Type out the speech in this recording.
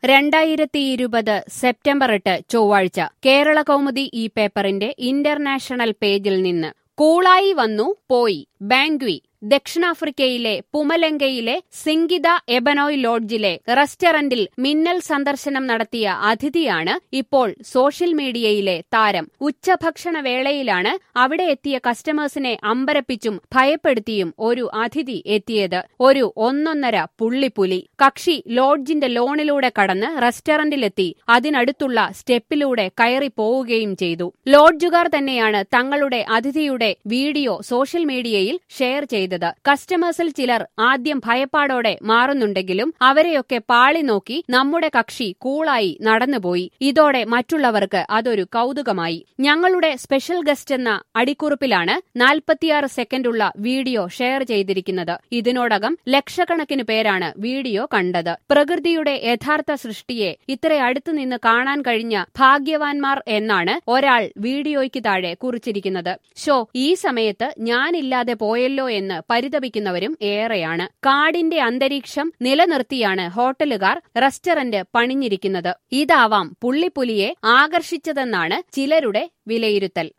രണ്ടായിരത്തി ഇരുപത് സെപ്റ്റംബർ എട്ട് ചൊവ്വാഴ്ച കേരള കൗമുദി ഈ പേപ്പറിന്റെ ഇന്റർനാഷണൽ പേജിൽ നിന്ന് കൂളായി വന്നു പോയി ബാങ്ക്വി ദക്ഷിണാഫ്രിക്കയിലെ പുമലങ്കയിലെ സിംഗിത എബനോയ് ലോഡ്ജിലെ റെസ്റ്റോറന്റിൽ മിന്നൽ സന്ദർശനം നടത്തിയ അതിഥിയാണ് ഇപ്പോൾ സോഷ്യൽ മീഡിയയിലെ താരം ഉച്ചഭക്ഷണ വേളയിലാണ് അവിടെ എത്തിയ കസ്റ്റമേഴ്സിനെ അമ്പരപ്പിച്ചും ഭയപ്പെടുത്തിയും ഒരു അതിഥി എത്തിയത് ഒരു ഒന്നൊന്നര പുള്ളിപ്പുലി കക്ഷി ലോഡ്ജിന്റെ ലോണിലൂടെ കടന്ന് റെസ്റ്റോറന്റിലെത്തി അതിനടുത്തുള്ള സ്റ്റെപ്പിലൂടെ കയറി പോവുകയും ചെയ്തു ലോഡ്ജുകാർ തന്നെയാണ് തങ്ങളുടെ അതിഥിയുടെ വീഡിയോ സോഷ്യൽ മീഡിയയിൽ ഷെയർ ചെയ്തത് കസ്റ്റമേഴ്സിൽ ചിലർ ആദ്യം ഭയപ്പാടോടെ മാറുന്നുണ്ടെങ്കിലും അവരെയൊക്കെ പാളി നോക്കി നമ്മുടെ കക്ഷി കൂളായി നടന്നുപോയി ഇതോടെ മറ്റുള്ളവർക്ക് അതൊരു കൗതുകമായി ഞങ്ങളുടെ സ്പെഷ്യൽ ഗസ്റ്റ് എന്ന അടിക്കുറിപ്പിലാണ് നാൽപ്പത്തിയാറ് സെക്കൻഡുള്ള വീഡിയോ ഷെയർ ചെയ്തിരിക്കുന്നത് ഇതിനോടകം ലക്ഷക്കണക്കിന് പേരാണ് വീഡിയോ കണ്ടത് പ്രകൃതിയുടെ യഥാർത്ഥ സൃഷ്ടിയെ ഇത്ര അടുത്തുനിന്ന് കാണാൻ കഴിഞ്ഞ ഭാഗ്യവാൻമാർ എന്നാണ് ഒരാൾ വീഡിയോയ്ക്ക് താഴെ കുറിച്ചിരിക്കുന്നത് ഷോ ഈ സമയത്ത് ഞാനില്ലാതെ പോയല്ലോ എന്ന് പരിതപിക്കുന്നവരും ഏറെയാണ് കാടിന്റെ അന്തരീക്ഷം നിലനിർത്തിയാണ് ഹോട്ടലുകാർ റെസ്റ്റോറന്റ് പണിഞ്ഞിരിക്കുന്നത് ഇതാവാം പുള്ളിപ്പുലിയെ ആകർഷിച്ചതെന്നാണ് ചിലരുടെ വിലയിരുത്തൽ